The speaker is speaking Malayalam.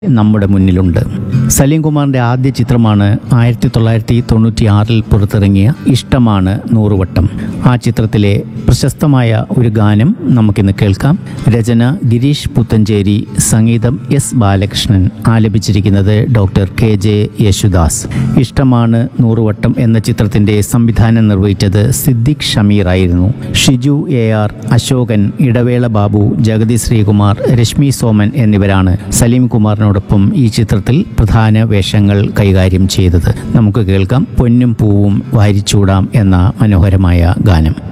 നമ്മുടെ മുന്നിലുണ്ട് സലീം കുമാറിന്റെ ആദ്യ ചിത്രമാണ് ആയിരത്തി തൊള്ളായിരത്തി തൊണ്ണൂറ്റി ആറിൽ പുറത്തിറങ്ങിയ ഇഷ്ടമാണ് നൂറുവട്ടം ആ ചിത്രത്തിലെ പ്രശസ്തമായ ഒരു ഗാനം നമുക്കിന്ന് കേൾക്കാം രചന ഗിരീഷ് പുത്തഞ്ചേരി സംഗീതം എസ് ബാലകൃഷ്ണൻ ആലപിച്ചിരിക്കുന്നത് ഡോക്ടർ കെ ജെ യേശുദാസ് ഇഷ്ടമാണ് നൂറുവട്ടം എന്ന ചിത്രത്തിന്റെ സംവിധാനം നിർവഹിച്ചത് സിദ്ദിഖ് ഷമീർ ആയിരുന്നു ഷിജു എ ആർ അശോകൻ ഇടവേള ബാബു ജഗതി ശ്രീകുമാർ രശ്മി സോമൻ എന്നിവരാണ് സലീം കുമാറിനോടൊപ്പം ഈ ചിത്രത്തിൽ പ്രധാന വേഷങ്ങൾ കൈകാര്യം ചെയ്തത് നമുക്ക് കേൾക്കാം പൊന്നും പൂവും വാരിച്ചൂടാം എന്ന മനോഹരമായ ഗാനം